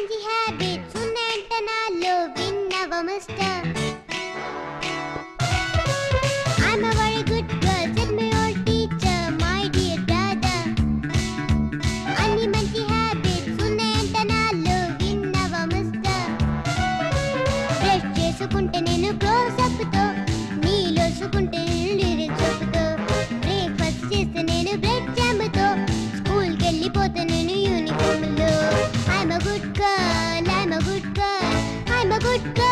మంచి హ్యాబిట్స్ ఉన్నాయంట నాలో విన్నవ mister I'm a very good girl, said my old teacher, my dear brother. అన్ని మంచి హ్యాబిట్స్ ఉన్నాయంట నాలో విన్నవ మిస్టర్ బ్రష్ చేసుకుంటే నేను క్లోజ్ అప్ తో నీలోసుకుంటే నేను లిరిక్స్ చెప్పుతో బ్రేక్ఫాస్ట్ చేస్తే నేను బ్రెడ్ జామ్ తో స్కూల్ కి వెళ్ళిపోతే నేను యూనిఫామ్ లో I'm a good girl I'm a good girl I'm a good girl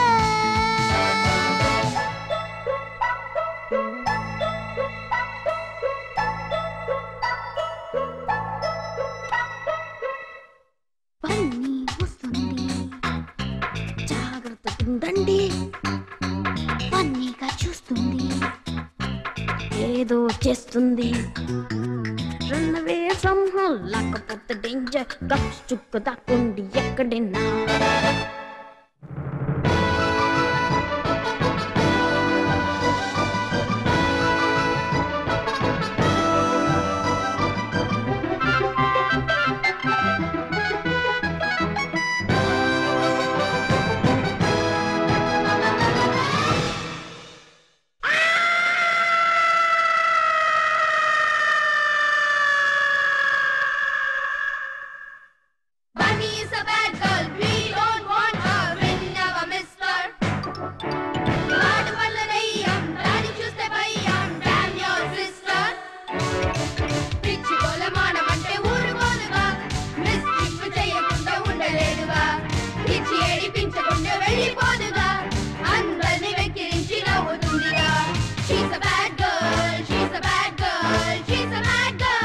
పన్నీ వస్తుంది జాగ్రత్తగా ఉండండి ఫన్నీగా చూస్తుంది ఏదో చేస్తుంది రన్ అవే ఫ్రమ్ హోమ్ లేకపోతే డేంజర్ గప్స్ చుక్క దాక్కుండి ఎక్కడైనా Bunny is a bad girl. We don't want her. Win never missed her. ఆట వల్ల దయ్యం, దాన్ని చూస్తే భయం. Damn your sister. పిచ్చి గోలమానం అంటే ఊరుకోదుగా. Mischief చేయకుండా ఉండలేదుగా. పిచ్చి ఏడిపించకుండా వెళ్ళిపోదుగా. అందర్నీ వెక్కిరించి నవ్వుతుందిగా. She's a bad girl. She's a bad girl. She's a bad girl.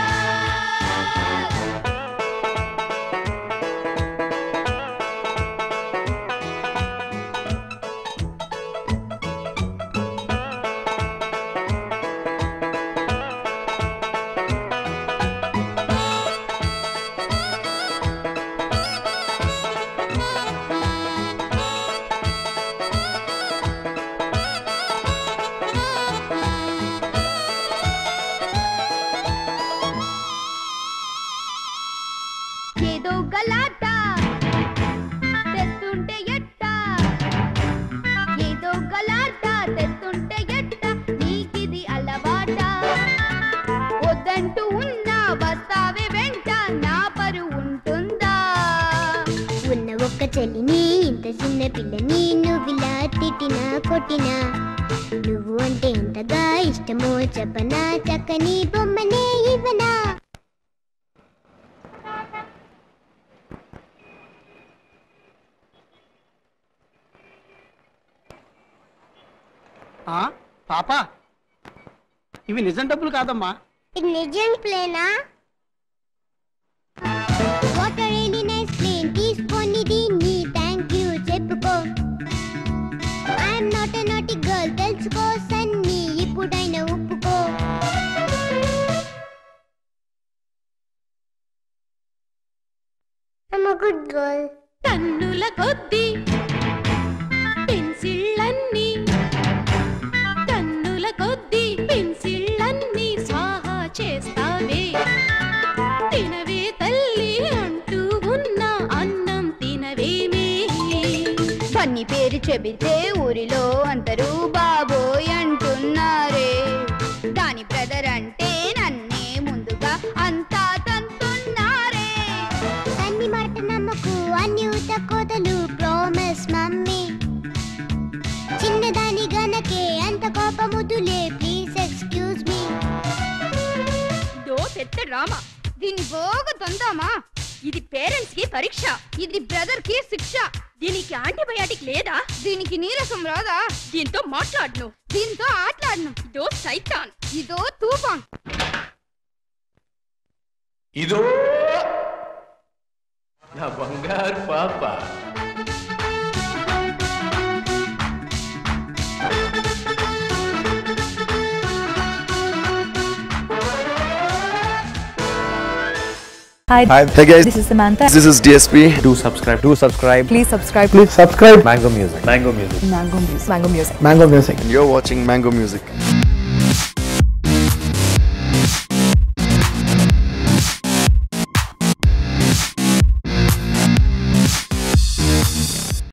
ఏదో గలాట తెస్తుంటే ఎట్ట ఏదో గలాట తెస్తుంటే ఎట్ట నీకిది అలవాట వద్దంటూ ఉన్నా వస్తావే వెంట నా పరు ఉంటుందా ఉన్న ఒక్క చెల్లిని ఇంత చిన్న పిల్లని నువ్విలా తిట్టినా కొట్టినా నువ్వు అంటే ఎంతగా ఇష్టమో చెప్పనా చక్కని బొమ్మనే ఇవ్వనా ఆ, పాప ఇవి నిజం డబ్బులు కాదమ్మా ఇది నిజం ప్లేనా what are really nice plane తీసుకొని దీన్ని థ్యాంక్ యూ చెప్పుకో I'm not a naughty girl తెలుసుకో సన్ని ఇప్పుడైనా ఒప్పుకో I'm a good girl. టన్నుల కొద్ది పెన్సిళ్ళన్నీ టన్నుల కొద్ది పెన్సిళ్ళన్నీ స్వాహా చేస్తావే తినవే తల్లి అంటూ ఉన్న అన్నం తినవేమే బన్నీ పేరు చెబితే ఊరిలో అందరూ బాబోయ్ అంటున్నారే దాని బ్రదర్ అంటే నన్నే ముందుగా అంతా తంతున్నారే అన్ని మాట నమ్మకు అన్ని ఉత కోతలు ప్రామిస్ మమ్మీ చిన్నదాని గనకే అంత కోపముదులే ప్లీజ్ ఎక్స్క్యూజ్ మీ దో పెద్ద డ్రామా దీన్ని బాగా తందామా ఇది పేరెంట్స్ కి పరీక్ష ఇది బ్రదర్ కి శిక్ష దీనికి యాంటీబయాటిక్ లేదా దీనికి నీరసం రాదా దీంతో మాట్లాడను దీంతో ఆటలాడను ఇదో సైతాన్ ఇదో తూఫాన్ ఇదో నా బంగారు పాప Hi, Hi, hey guys. this is Samantha. This is DSP. Do subscribe. Do subscribe. Please subscribe Please subscribe Mango Music. Mango Music. Mango Music. Mango Music. Mango Music. And you're watching Mango Music.